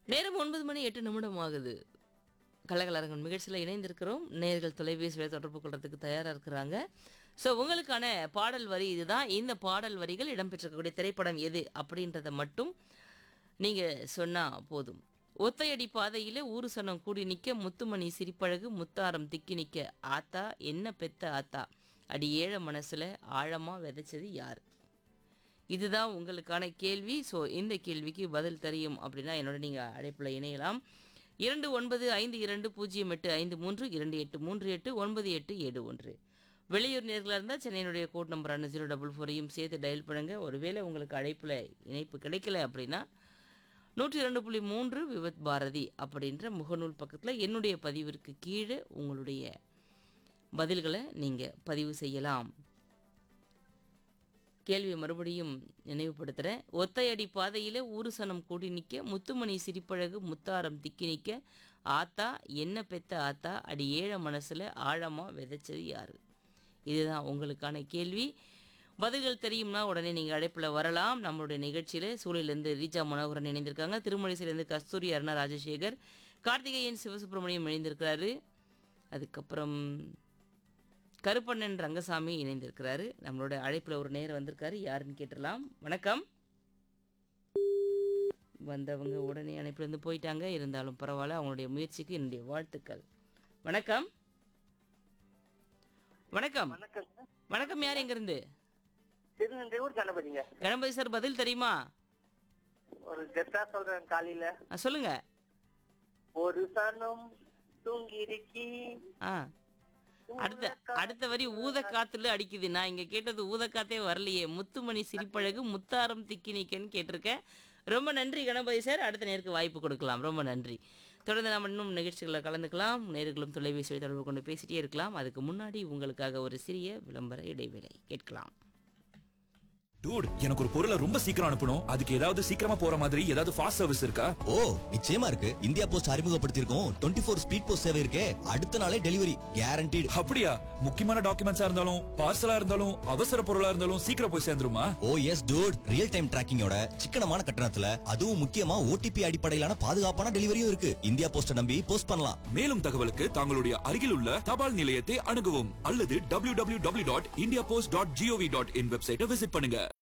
நேரம் ஒன்பது மணி எட்டு நிமிடம் ஆகுது கலகலரங்கன் நிகழ்ச்சியில் இணைந்திருக்கிறோம் நேர்கள் தொலைபேசியில் தொடர்பு கொள்றதுக்கு தயாராக இருக்கிறாங்க ஸோ உங்களுக்கான பாடல் வரி இதுதான் இந்த பாடல் வரிகள் இடம்பெற்றிருக்கக்கூடிய திரைப்படம் எது அப்படின்றத மட்டும் நீங்கள் சொன்னால் போதும் ஒத்தையடி பாதையில் ஊரு சனம் கூடி நிற்க முத்துமணி சிரிப்பழகு முத்தாரம் திக்கி நிற்க ஆத்தா என்ன பெத்த ஆத்தா அடி ஏழ மனசில் ஆழமாக விதைச்சது யார் இதுதான் உங்களுக்கான கேள்வி ஸோ இந்த கேள்விக்கு பதில் தெரியும் அப்படின்னா என்னோட நீங்கள் அழைப்பில் இணையலாம் இரண்டு ஒன்பது ஐந்து இரண்டு பூஜ்ஜியம் எட்டு ஐந்து மூன்று இரண்டு எட்டு மூன்று எட்டு ஒன்பது எட்டு ஏழு ஒன்று வெளியூர் நேர்களாக இருந்தால் சென்னையினுடைய கோட் நம்பரான ஜீரோ டபுள் ஃபோரையும் சேர்த்து டயல் பண்ணுங்க ஒருவேளை உங்களுக்கு அழைப்பில் இணைப்பு கிடைக்கல அப்படின்னா நூற்றி இரண்டு புள்ளி மூன்று விவத் பாரதி அப்படின்ற முகநூல் பக்கத்தில் என்னுடைய பதிவிற்கு கீழே உங்களுடைய பதில்களை நீங்கள் பதிவு செய்யலாம் கேள்வி மறுபடியும் நினைவுபடுத்துகிறேன் ஒத்தையடி பாதையில் ஊரு சனம் கூடி நிற்க முத்துமணி சிரிப்பழகு முத்தாரம் திக்கி நிற்க ஆத்தா என்ன பெத்த ஆத்தா அடி ஏழ மனசில் ஆழமாக விதைச்சது யாரு இதுதான் உங்களுக்கான கேள்வி பதில்கள் தெரியும்னா உடனே நீங்கள் அழைப்பில் வரலாம் நம்மளுடைய நிகழ்ச்சியில் சூழலிருந்து ரீஜா மனோகரன் இணைந்திருக்காங்க திருமலைசிலேருந்து கஸ்தூரி அருணா ராஜசேகர் கார்த்திகேயன் சிவசுப்பிரமணியம் இணைந்திருக்கிறாரு அதுக்கப்புறம் கருப்பண்ணன் ரங்கசாமி இணைந்திருக்கிறாரு நம்மளோட அழைப்பில் ஒரு நேரம் வந்திருக்காரு யாருன்னு கேட்டுடலாம் வணக்கம் வந்தவங்க உடனே அழைப்புல இருந்து போயிட்டாங்க இருந்தாலும் பரவாயில்ல அவங்களுடைய முயற்சிக்கு என்னுடைய வாழ்த்துக்கள் வணக்கம் வணக்கம் வணக்கம் வணக்கம் யார் எங்கிருந்து திருநெல்வேலூர் கணபதிங்க கணபதி சார் பதில் தெரியுமா ஒரு கெத்தா சொல்றேன் காலையில ஆ, சொல்லுங்க ஒரு சனம் தூங்கி இருக்கி ஆ அடுத்த அடுத்த வரி ஊத காத்துல அடிக்குது நான் இங்க கேட்டது ஊத காத்தே வரலையே முத்துமணி சிரிப்பழகு முத்தாரம் திக்கி நிக்கன்னு கேட்டிருக்கேன் ரொம்ப நன்றி கணபதி சார் அடுத்த நேருக்கு வாய்ப்பு கொடுக்கலாம் ரொம்ப நன்றி தொடர்ந்து நாம் இன்னும் நிகழ்ச்சிகளில் கலந்துக்கலாம் நேர்களும் தொலைபேசி தொடர்பு கொண்டு பேசிட்டே இருக்கலாம் அதுக்கு முன்னாடி உங்களுக்காக ஒரு சிறிய விளம்பர இடைவேளை கேட்கலாம் டூட் எனக்கு ஒரு பொருளை ரொம்ப சீக்கிரம் அனுப்பணும் அதுக்கு ஏதாவது சீக்கிரமா போற மாதிரி ஏதாவது ஃபாஸ்ட் சர்வீஸ் இருக்கா ஓ நிச்சயமா இருக்கு இந்தியா போஸ்ட் அறிமுகப்படுத்தியிருக்கோம் டுவெண்ட்டி ஃபோர் ஸ்பீட் போஸ்ட் சேவை இருக்கே அடுத்த நாளே டெலிவரி கேரண்டீடு அப்படியா முக்கியமான டாக்குமெண்ட்ஸா இருந்தாலும் பார்சலா இருந்தாலும் அவசர பொருளா இருந்தாலும் சீக்கிரம் போய் சேர்ந்துருமா ஓ எஸ் டூட் ரியல் டைம் டிராக்கிங்கோட சிக்கனமான கட்டணத்துல அதுவும் முக்கியமா ஓடிபி அடிப்படையிலான பாதுகாப்பான டெலிவரியும் இருக்கு இந்தியா போஸ்ட நம்பி போஸ்ட் பண்ணலாம் மேலும் தகவலுக்கு தங்களுடைய அருகில் உள்ள தபால் நிலையத்தை அணுகவும் அல்லது www.indiapost.gov.in டாட் வெப்சைட்டை விசிட் பண்ணுங்க